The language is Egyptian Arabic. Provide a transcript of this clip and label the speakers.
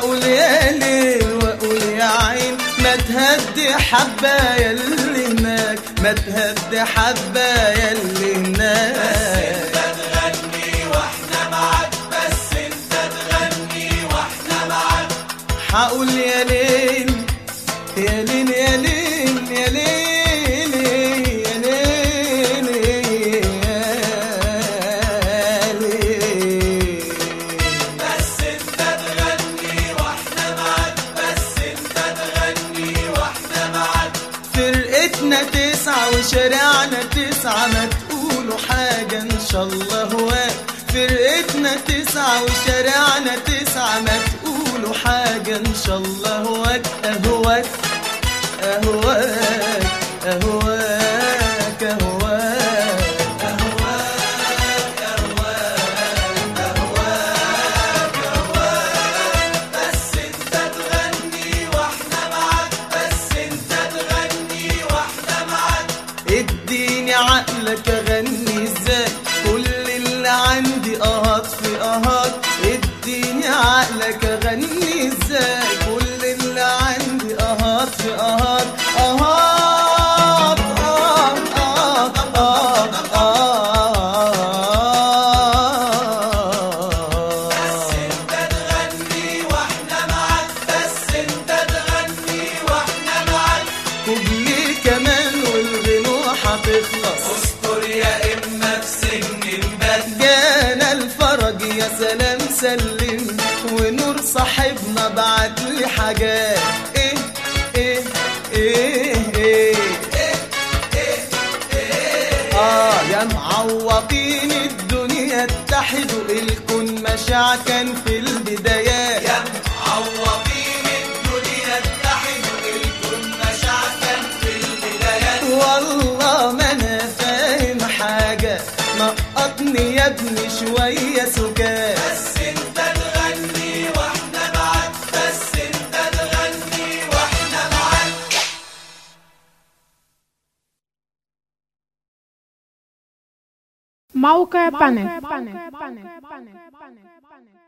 Speaker 1: هقول يا ليل واقول يا عين ما تهدي حبة يا اللي هناك ما تهدي حبة يا اللي هناك
Speaker 2: تغني واحنا معاك بس انت تغني واحنا معاك
Speaker 1: هقول يا ليل يا ليل يا ليل يا ليل يا ليل يا ليل
Speaker 2: بس انت تغني واحنا معاك بس انت تغني واحنا معاك
Speaker 1: فرقتنا تسعة وشارعنا تسعة ما تقولوا حاجة إن شاء الله هواك فرقتنا تسعة وشارعنا تسعة ما تقولوا حاجة إن شاء الله هواك أهواك أهواك أهواك أهواك
Speaker 2: بس انت تغني واحنا معاك بس انت تغني واحنا معاك
Speaker 1: اديني عقلك اغني ازاي كل اللي عندي اهات في اهات اديني عقلك اغني ازاي كل اللي عندي اهات في اهات اهات آه آه آه
Speaker 2: بس
Speaker 1: آه
Speaker 2: انت تغني واحنا معاك بس انت تغني واحنا معاك
Speaker 1: كوبلي كمان والغنوة هتخلص
Speaker 2: استر يا اما في سن البدء
Speaker 1: جانا الفرج يا سلام سلم ونور صاحبنا بعت لي حاجات ايه ايه ايه ايه اه يا معوضين الدنيا اتحدوا الكون مشاع كان في البدايات
Speaker 2: يا معوضين الدنيا اتحدوا الكون مشاعكا في البدايات
Speaker 1: والله ما انا فاهم حاجة نقطني يا ابني شوية سكات
Speaker 2: بس انت تغني واحنا معاك بس انت تغني واحنا معاك
Speaker 3: موقع بانل